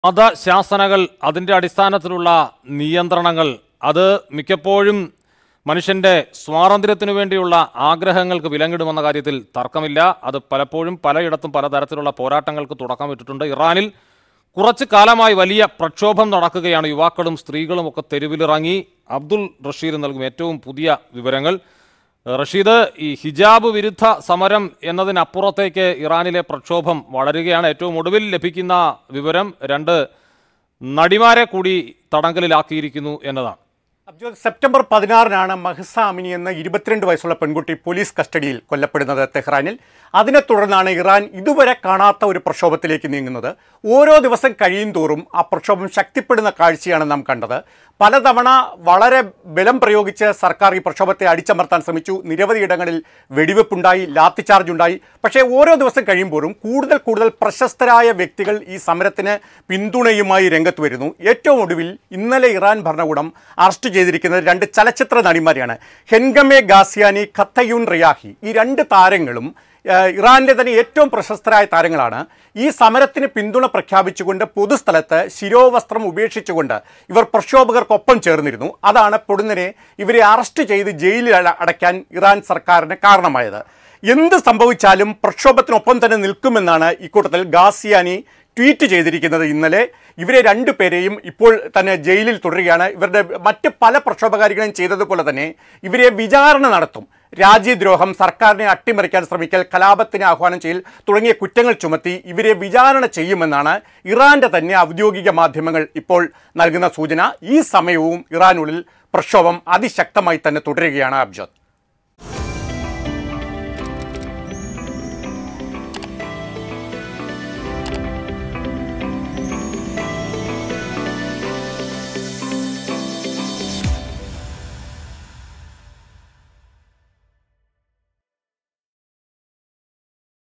മതശാസനകൾ അതിൻ്റെ അടിസ്ഥാനത്തിലുള്ള നിയന്ത്രണങ്ങൾ അത് മിക്കപ്പോഴും മനുഷ്യൻ്റെ സ്വാതന്ത്ര്യത്തിനു വേണ്ടിയുള്ള ആഗ്രഹങ്ങൾക്ക് വിലങ്ങിടുമെന്ന കാര്യത്തിൽ തർക്കമില്ല അത് പലപ്പോഴും പലയിടത്തും പലതരത്തിലുള്ള പോരാട്ടങ്ങൾക്ക് തുടക്കമിട്ടിട്ടുണ്ട് ഇറാനിൽ കുറച്ചു കാലമായി വലിയ പ്രക്ഷോഭം നടക്കുകയാണ് യുവാക്കളും സ്ത്രീകളും ഒക്കെ തെരുവിലിറങ്ങി അബ്ദുൾ റഷീദ് നൽകും ഏറ്റവും പുതിയ വിവരങ്ങൾ റഷീദ് ഈ ഹിജാബ് വിരുദ്ധ സമരം എന്നതിനപ്പുറത്തേക്ക് ഇറാനിലെ പ്രക്ഷോഭം വളരുകയാണ് ഏറ്റവും ഒടുവിൽ ലഭിക്കുന്ന വിവരം രണ്ട് നടിമാരെ കൂടി തടങ്കലിലാക്കിയിരിക്കുന്നു എന്നതാണ് അബ്ജോദ് സെപ്റ്റംബർ പതിനാറിനാണ് മഹ്സ അമിനി എന്ന ഇരുപത്തിരണ്ട് വയസ്സുള്ള പെൺകുട്ടി പോലീസ് കസ്റ്റഡിയിൽ കൊല്ലപ്പെടുന്നത് തെഹ്റാനിൽ അതിനെ തുടർന്നാണ് ഇറാൻ ഇതുവരെ കാണാത്ത ഒരു പ്രക്ഷോഭത്തിലേക്ക് നീങ്ങുന്നത് ഓരോ ദിവസം കഴിയും തോറും ആ പ്രക്ഷോഭം ശക്തിപ്പെടുന്ന കാഴ്ചയാണ് നാം കണ്ടത് പലതവണ വളരെ ബലം പ്രയോഗിച്ച് സർക്കാർ ഈ പ്രക്ഷോഭത്തെ അടിച്ചമർത്താൻ ശ്രമിച്ചു നിരവധി ഇടങ്ങളിൽ വെടിവെപ്പുണ്ടായി ലാത്തിചാർജ് ഉണ്ടായി പക്ഷേ ഓരോ ദിവസം കഴിയുമ്പോഴും കൂടുതൽ കൂടുതൽ പ്രശസ്തരായ വ്യക്തികൾ ഈ സമരത്തിന് പിന്തുണയുമായി രംഗത്ത് വരുന്നു ഏറ്റവും ഒടുവിൽ ഇന്നലെ ഇറാൻ ഭരണകൂടം അറസ്റ്റ് ചെയ്തിരിക്കുന്നത് രണ്ട് ചലച്ചിത്ര നടിമാരെയാണ് ഹെൻഗമെ ഗാസിയാനി ഖത്തയൂൺ റിയാഹി ഈ രണ്ട് താരങ്ങളും ഏഹ്, ഇറാനിലെ തന്നെ ഏറ്റവും പ്രശസ്തരായ താരങ്ങളാണ് ഈ സമരത്തിന് പിന്തുണ പ്രഖ്യാപിച്ചുകൊണ്ട് പൊതുസ്ഥലത്ത് ശിരോവസ്ത്രം ഉപേക്ഷിച്ചുകൊണ്ട് ഇവർ പ്രക്ഷോഭകർക്കൊപ്പം ചേർന്നിരുന്നു അതാണ് പൊടുന്നനെ ഇവരെ അറസ്റ്റ് ചെയ്ത് ജയിലിൽ അട- അടയ്ക്കാൻ ഇറാൻ സർക്കാരിന് കാരണമായത് എന്ത് സംഭവിച്ചാലും പ്രക്ഷോഭത്തിനൊപ്പം തന്നെ നിൽക്കുമെന്നാണ് ഇക്കൂട്ടത്തിൽ ഗാസിയാനി ട്വീറ്റ് ചെയ്തിരിക്കുന്നത് ഇന്നലെ ഇവരെ രണ്ടുപേരെയും ഇപ്പോൾ തന്നെ ജയിലിൽ തുടരുകയാണ് ഇവരുടെ മറ്റ് പല പ്രക്ഷോഭകാരികളും ചെയ്തതുപോലെ തന്നെ ഇവരെ വിചാരണ നടത്തും രാജ്യദ്രോഹം സർക്കാരിനെ അട്ടിമറിക്കാൻ ശ്രമിക്കൽ കലാപത്തിന് ആഹ്വാനം ചെയ്യൽ തുടങ്ങിയ കുറ്റങ്ങൾ ചുമത്തി ഇവരെ വിചാരണ ചെയ്യുമെന്നാണ് ഇറാന്റെ തന്നെ ഔദ്യോഗിക മാധ്യമങ്ങൾ ഇപ്പോൾ നൽകുന്ന സൂചന ഈ സമയവും ഇറാനുള്ളിൽ പ്രക്ഷോഭം അതിശക്തമായി തന്നെ തുടരുകയാണ് അബ്ജോദ്